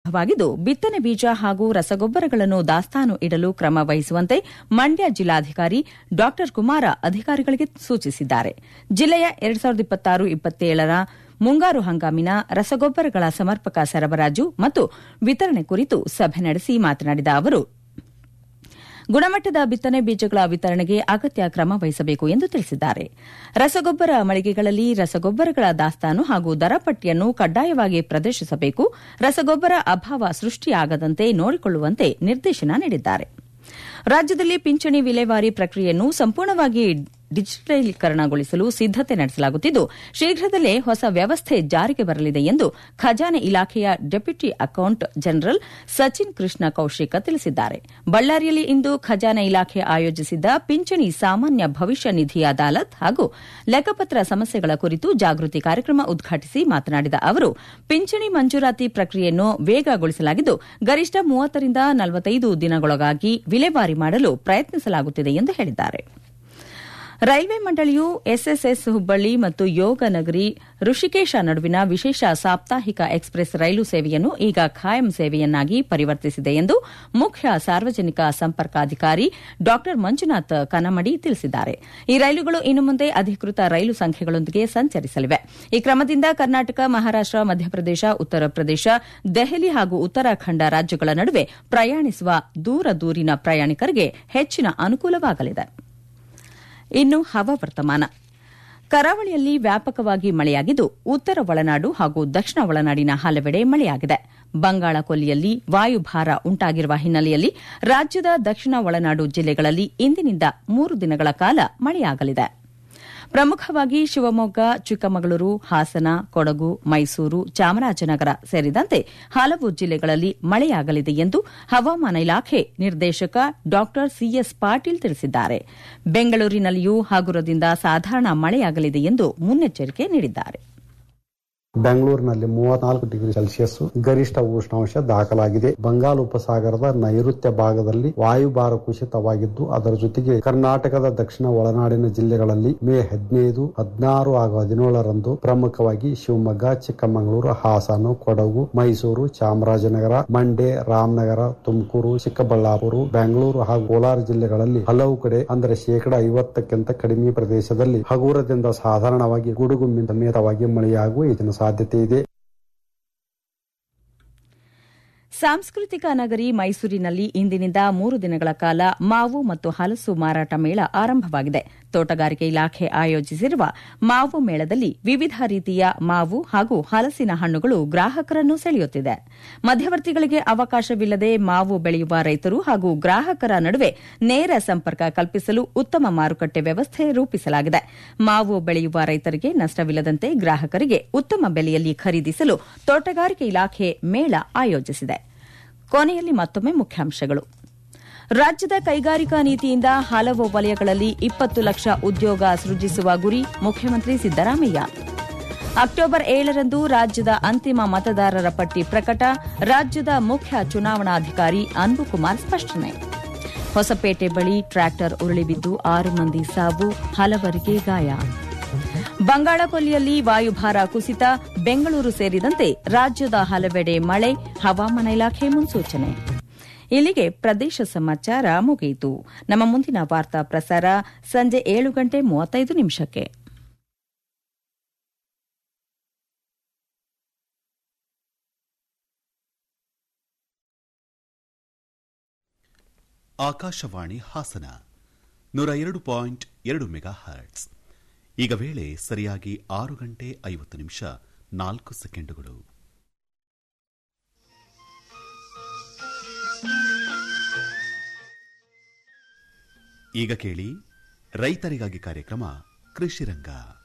ವಾಗಿದ್ದು ಬಿತ್ತನೆ ಬೀಜ ಹಾಗೂ ರಸಗೊಬ್ಬರಗಳನ್ನು ದಾಸ್ತಾನು ಇಡಲು ಕ್ರಮ ವಹಿಸುವಂತೆ ಮಂಡ್ಯ ಜಿಲ್ಲಾಧಿಕಾರಿ ಡಾ ಕುಮಾರ ಅಧಿಕಾರಿಗಳಿಗೆ ಸೂಚಿಸಿದ್ದಾರೆ ಜಿಲ್ಲೆಯ ಎರಡ್ ಸಾವಿರದ ಇಪ್ಪತ್ತಾರು ಇಪ್ಪತ್ತೇಳರ ಮುಂಗಾರು ಹಂಗಾಮಿನ ರಸಗೊಬ್ಬರಗಳ ಸಮರ್ಪಕ ಸರಬರಾಜು ಮತ್ತು ವಿತರಣೆ ಕುರಿತು ಸಭೆ ನಡೆಸಿ ಮಾತನಾಡಿದ ಅವರು ಗುಣಮಟ್ಟದ ಬಿತ್ತನೆ ಬೀಜಗಳ ವಿತರಣೆಗೆ ಅಗತ್ಯ ಕ್ರಮ ವಹಿಸಬೇಕು ಎಂದು ತಿಳಿಸಿದ್ದಾರೆ ರಸಗೊಬ್ಬರ ಮಳಿಗೆಗಳಲ್ಲಿ ರಸಗೊಬ್ಬರಗಳ ದಾಸ್ತಾನು ಹಾಗೂ ದರಪಟ್ಟಿಯನ್ನು ಕಡ್ಡಾಯವಾಗಿ ಪ್ರದರ್ಶಿಸಬೇಕು ರಸಗೊಬ್ಬರ ಅಭಾವ ಸೃಷ್ಟಿಯಾಗದಂತೆ ನೋಡಿಕೊಳ್ಳುವಂತೆ ನಿರ್ದೇಶನ ನೀಡಿದ್ದಾರೆ ರಾಜ್ಯದಲ್ಲಿ ಪಿಂಚಣಿ ವಿಲೇವಾರಿ ಪ್ರಕ್ರಿಯೆಯನ್ನು ಸಂಪೂರ್ಣವಾಗಿ ಡಿಜಿಟಲೀಕರಣಗೊಳಿಸಲು ಸಿದ್ದತೆ ನಡೆಸಲಾಗುತ್ತಿದ್ದು ಶೀಘ್ರದಲ್ಲೇ ಹೊಸ ವ್ಯವಸ್ಥೆ ಜಾರಿಗೆ ಬರಲಿದೆ ಎಂದು ಖಜಾನೆ ಇಲಾಖೆಯ deputy account general Sachin Krishna Kaushika ತಿಳಿಸಿದ್ದಾರೆ ಬಳ್ಳಾರಿಯಲ್ಲಿ ಇಂದು ಖಜಾನೆ ಇಲಾಖೆ ಆಯೋಜಿಸಿದ್ದ ಪಿಂಚಣಿ ಸಾಮಾನ್ಯ ಭವಿಷ್ಯ ನಿಧಿ ಅದಾಲತ್ ಹಾಗೂ ಲೆಕ್ಕಪತ್ರ ಸಮಸ್ಯೆಗಳ ಕುರಿತು ಜಾಗೃತಿ ಕಾರ್ಯಕ್ರಮ ಉದ್ಘಾಟಿಸಿ ಮಾತನಾಡಿದ ಅವರು ಪಿಂಚಣಿ ಮಂಜೂರಾತಿ ಪ್ರಕ್ರಿಯೆಯನ್ನು ವೇಗಗೊಳಿಸಲಾಗಿದ್ದು ಗರಿಷ್ಠ ಮೂವತ್ತರಿಂದ ನಲವತ್ತೈದು ದಿನಗಳೊಳಗಾಗಿ ವಿಲೇವಾರಿ ಮಾಡಲು ಪ್ರಯತ್ನಿಸಲಾಗುತ್ತಿದೆ ಎಂದು ಹೇಳಿದ್ದಾರೆ ರೈಲ್ವೆ ಮಂಡಳಿಯು ಎಸ್ಎಸ್ಎಸ್ ಹುಬ್ಬಳ್ಳಿ ಮತ್ತು ಯೋಗ ನಗರಿ ಋಷಿಕೇಶ ನಡುವಿನ ವಿಶೇಷ ಸಾಪ್ತಾಹಿಕ ಎಕ್ಸ್ಪ್ರೆಸ್ ರೈಲು ಸೇವೆಯನ್ನು ಈಗ ಖಾಯಂ ಸೇವೆಯನ್ನಾಗಿ ಪರಿವರ್ತಿಸಿದೆ ಎಂದು ಮುಖ್ಯ ಸಾರ್ವಜನಿಕ ಸಂಪರ್ಕಾಧಿಕಾರಿ ಡಾ ಮಂಜುನಾಥ್ ಕನಮಡಿ ತಿಳಿಸಿದ್ದಾರೆ ಈ ರೈಲುಗಳು ಇನ್ನು ಮುಂದೆ ಅಧಿಕೃತ ರೈಲು ಸಂಖ್ಯೆಗಳೊಂದಿಗೆ ಸಂಚರಿಸಲಿವೆ ಈ ಕ್ರಮದಿಂದ ಕರ್ನಾಟಕ ಮಹಾರಾಷ್ಟ ಮಧ್ಯಪ್ರದೇಶ ಉತ್ತರ ಪ್ರದೇಶ ದೆಹಲಿ ಹಾಗೂ ಉತ್ತರಾಖಂಡ ರಾಜ್ಯಗಳ ನಡುವೆ ಪ್ರಯಾಣಿಸುವ ದೂರ ದೂರಿನ ಪ್ರಯಾಣಿಕರಿಗೆ ಹೆಚ್ಚಿನ ಅನುಕೂಲವಾಗಲಿದೆ ಇನ್ನು ಹವಾವರ್ತಮಾನ ಕರಾವಳಿಯಲ್ಲಿ ವ್ಯಾಪಕವಾಗಿ ಮಳೆಯಾಗಿದ್ದು ಉತ್ತರ ಒಳನಾಡು ಹಾಗೂ ದಕ್ಷಿಣ ಒಳನಾಡಿನ ಹಲವೆಡೆ ಮಳೆಯಾಗಿದೆ ಬಂಗಾಳ ಕೊಲ್ಲಿಯಲ್ಲಿ ವಾಯುಭಾರ ಉಂಟಾಗಿರುವ ಹಿನ್ನೆಲೆಯಲ್ಲಿ ರಾಜ್ಯದ ದಕ್ಷಿಣ ಒಳನಾಡು ಜಿಲ್ಲೆಗಳಲ್ಲಿ ಇಂದಿನಿಂದ ಮೂರು ದಿನಗಳ ಕಾಲ ಮಳೆಯಾಗಲಿದೆ ಪ್ರಮುಖವಾಗಿ ಶಿವಮೊಗ್ಗ ಚಿಕ್ಕಮಗಳೂರು ಹಾಸನ ಕೊಡಗು ಮೈಸೂರು ಚಾಮರಾಜನಗರ ಸೇರಿದಂತೆ ಹಲವು ಜಿಲ್ಲೆಗಳಲ್ಲಿ ಮಳೆಯಾಗಲಿದೆ ಎಂದು ಹವಾಮಾನ ಇಲಾಖೆ ನಿರ್ದೇಶಕ ಡಾ ಸಿಎಸ್ ಪಾಟೀಲ್ ತಿಳಿಸಿದ್ದಾರೆ ಬೆಂಗಳೂರಿನಲ್ಲಿಯೂ ಹಗುರದಿಂದ ಸಾಧಾರಣ ಮಳೆಯಾಗಲಿದೆ ಎಂದು ಮುನ್ನೆಚ್ಚರಿಕೆ ನೀಡಿದ್ದಾರೆ ಬೆಂಗಳೂರಿನಲ್ಲಿ ಮೂವತ್ನಾಲ್ಕು ಡಿಗ್ರಿ ಸೆಲ್ಸಿಯಸ್ ಗರಿಷ್ಠ ಉಷ್ಣಾಂಶ ದಾಖಲಾಗಿದೆ ಬಂಗಾಳ ಉಪಸಾಗರದ ನೈಋತ್ಯ ಭಾಗದಲ್ಲಿ ವಾಯುಭಾರ ಕುಸಿತವಾಗಿದ್ದು ಅದರ ಜೊತೆಗೆ ಕರ್ನಾಟಕದ ದಕ್ಷಿಣ ಒಳನಾಡಿನ ಜಿಲ್ಲೆಗಳಲ್ಲಿ ಮೇ ಹದಿನೈದು ಹದಿನಾರು ಹಾಗೂ ಹದಿನೇಳರಂದು ಪ್ರಮುಖವಾಗಿ ಶಿವಮೊಗ್ಗ ಚಿಕ್ಕಮಗಳೂರು ಹಾಸನ ಕೊಡಗು ಮೈಸೂರು ಚಾಮರಾಜನಗರ ಮಂಡ್ಯ ರಾಮನಗರ ತುಮಕೂರು ಚಿಕ್ಕಬಳ್ಳಾಪುರ ಬೆಂಗಳೂರು ಹಾಗೂ ಕೋಲಾರ ಜಿಲ್ಲೆಗಳಲ್ಲಿ ಹಲವು ಕಡೆ ಅಂದರೆ ಶೇಕಡ ಐವತ್ತಕ್ಕಿಂತ ಕಡಿಮೆ ಪ್ರದೇಶದಲ್ಲಿ ಹಗುರದಿಂದ ಸಾಧಾರಣವಾಗಿ ಗುಡುಗು ಸಮೇತವಾಗಿ ಮಳೆಯಾಗುವ ಹೆಚ್ಚಿನ ಸಾಧ್ಯತೆ ಇದೆ ಸಾಂಸ್ಕೃತಿಕ ನಗರಿ ಮೈಸೂರಿನಲ್ಲಿ ಇಂದಿನಿಂದ ಮೂರು ದಿನಗಳ ಕಾಲ ಮಾವು ಮತ್ತು ಹಲಸು ಮಾರಾಟ ಮೇಳ ಆರಂಭವಾಗಿದೆ ತೋಟಗಾರಿಕೆ ಇಲಾಖೆ ಆಯೋಜಿಸಿರುವ ಮಾವು ಮೇಳದಲ್ಲಿ ವಿವಿಧ ರೀತಿಯ ಮಾವು ಹಾಗೂ ಹಲಸಿನ ಹಣ್ಣುಗಳು ಗ್ರಾಹಕರನ್ನು ಸೆಳೆಯುತ್ತಿದೆ ಮಧ್ಯವರ್ತಿಗಳಿಗೆ ಅವಕಾಶವಿಲ್ಲದೆ ಮಾವು ಬೆಳೆಯುವ ರೈತರು ಹಾಗೂ ಗ್ರಾಹಕರ ನಡುವೆ ನೇರ ಸಂಪರ್ಕ ಕಲ್ಪಿಸಲು ಉತ್ತಮ ಮಾರುಕಟ್ಟೆ ವ್ಯವಸ್ಥೆ ರೂಪಿಸಲಾಗಿದೆ ಮಾವು ಬೆಳೆಯುವ ರೈತರಿಗೆ ನಷ್ಟವಿಲ್ಲದಂತೆ ಗ್ರಾಹಕರಿಗೆ ಉತ್ತಮ ಬೆಲೆಯಲ್ಲಿ ಖರೀದಿಸಲು ತೋಟಗಾರಿಕೆ ಇಲಾಖೆ ಮೇಳ ಆಯೋಜಿಸಿದೆ ಕೊನೆಯಲ್ಲಿ ಮತ್ತೊಮ್ಮೆ ಮುಖ್ಯಾಂಶಗಳು ರಾಜ್ಯದ ಕೈಗಾರಿಕಾ ನೀತಿಯಿಂದ ಹಲವು ವಲಯಗಳಲ್ಲಿ ಇಪ್ಪತ್ತು ಲಕ್ಷ ಉದ್ಯೋಗ ಸೃಜಿಸುವ ಗುರಿ ಮುಖ್ಯಮಂತ್ರಿ ಸಿದ್ದರಾಮಯ್ಯ ಅಕ್ಟೋಬರ್ ಏಳರಂದು ರಾಜ್ಯದ ಅಂತಿಮ ಮತದಾರರ ಪಟ್ಟಿ ಪ್ರಕಟ ರಾಜ್ಯದ ಮುಖ್ಯ ಚುನಾವಣಾಧಿಕಾರಿ ಅನ್ಬುಕುಮಾರ್ ಸ್ಪಷ್ಟನೆ ಹೊಸಪೇಟೆ ಬಳಿ ಟ್ರ್ಯಾಕ್ಟರ್ ಉರುಳಿಬಿದ್ದು ಆರು ಮಂದಿ ಸಾವು ಹಲವರಿಗೆ ಗಾಯ ಬಂಗಾಳಕೊಲ್ಲಿಯಲ್ಲಿ ವಾಯುಭಾರ ಕುಸಿತ ಬೆಂಗಳೂರು ಸೇರಿದಂತೆ ರಾಜ್ಯದ ಹಲವೆಡೆ ಮಳೆ ಹವಾಮಾನ ಇಲಾಖೆ ಮುನ್ಸೂಚನೆ ಇಲ್ಲಿಗೆ ಪ್ರದೇಶ ಸಮಾಚಾರ ಮುಗಿಯಿತು ನಮ್ಮ ಮುಂದಿನ ವಾರ್ತಾ ಪ್ರಸಾರ ಸಂಜೆ ಏಳು ಗಂಟೆ ಮೂವತ್ತೈದು ನಿಮಿಷಕ್ಕೆ ಆಕಾಶವಾಣಿ ಹಾಸನ ನೂರ ಎರಡು ಪಾಯಿಂಟ್ ಎರಡು ಮೆಗಾ ಹರ್ಟ್ಸ್ ಈಗ ವೇಳೆ ಸರಿಯಾಗಿ ಆರು ಗಂಟೆ ಐವತ್ತು ನಿಮಿಷ ನಾಲ್ಕು ಸೆಕೆಂಡುಗಳು ಈಗ ಕೇಳಿ ರೈತರಿಗಾಗಿ ಕಾರ್ಯಕ್ರಮ ಕೃಷಿರಂಗ